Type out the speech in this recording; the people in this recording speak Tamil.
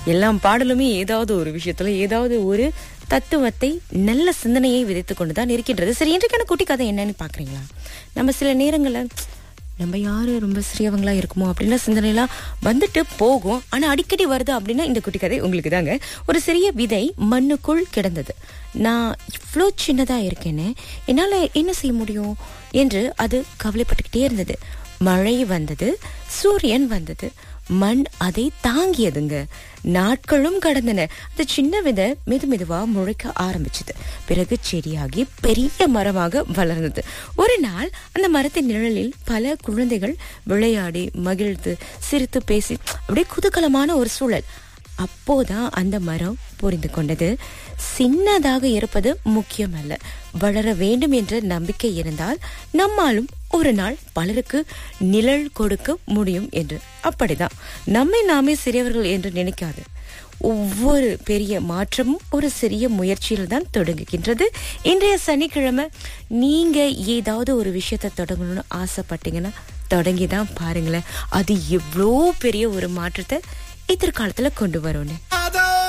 எல்லாம் பாடலுமே ஏதாவது ஒரு விஷயத்துல ஏதாவது ஒரு தத்துவத்தை நல்ல சிந்தனையை விதைத்து கொண்டு தான் இருக்கின்றது சரி இன்றைக்கான குட்டி கதை என்னன்னு பாக்குறீங்களா நம்ம சில நேரங்கள்ல நம்ம யாரு ரொம்ப சிறியவங்களா இருக்குமோ அப்படின்னா சிந்தனைலாம் வந்துட்டு போகும் ஆனா அடிக்கடி வருது அப்படின்னா இந்த குட்டி கதை உங்களுக்கு தாங்க ஒரு சிறிய விதை மண்ணுக்குள் கிடந்தது நான் இவ்வளோ சின்னதா இருக்கேன்னு என்னால என்ன செய்ய முடியும் என்று அது கவலைப்பட்டுக்கிட்டே இருந்தது மழை வந்தது சூரியன் வந்தது மண் அதை தாங்கியதுங்க நாட்களும் கடந்தன அந்த சின்ன விதை மெது மெதுவா முளைக்க ஆரம்பிச்சது பிறகு செடியாகி பெரிய மரமாக வளர்ந்தது ஒரு நாள் அந்த மரத்தின் நிழலில் பல குழந்தைகள் விளையாடி மகிழ்ந்து சிரித்து பேசி அப்படியே குதூகலமான ஒரு சூழல் அப்போதான் அந்த மரம் புரிந்து கொண்டது சின்னதாக இருப்பது முக்கியமல்ல வளர வேண்டும் என்ற நம்பிக்கை இருந்தால் நம்மாலும் ஒரு நாள் பலருக்கு நிழல் கொடுக்க முடியும் என்று அப்படிதான் நம்மை நாமே சிறியவர்கள் என்று நினைக்காது ஒவ்வொரு பெரிய மாற்றமும் ஒரு சிறிய முயற்சியில் தான் தொடங்குகின்றது இன்றைய சனிக்கிழமை நீங்க ஏதாவது ஒரு விஷயத்தை தொடங்கணும்னு ஆசைப்பட்டீங்கன்னா தொடங்கி தான் பாருங்களேன் அது எவ்வளோ பெரிய ஒரு மாற்றத்தை எதிர்காலத்துல கொண்டு வரும்னு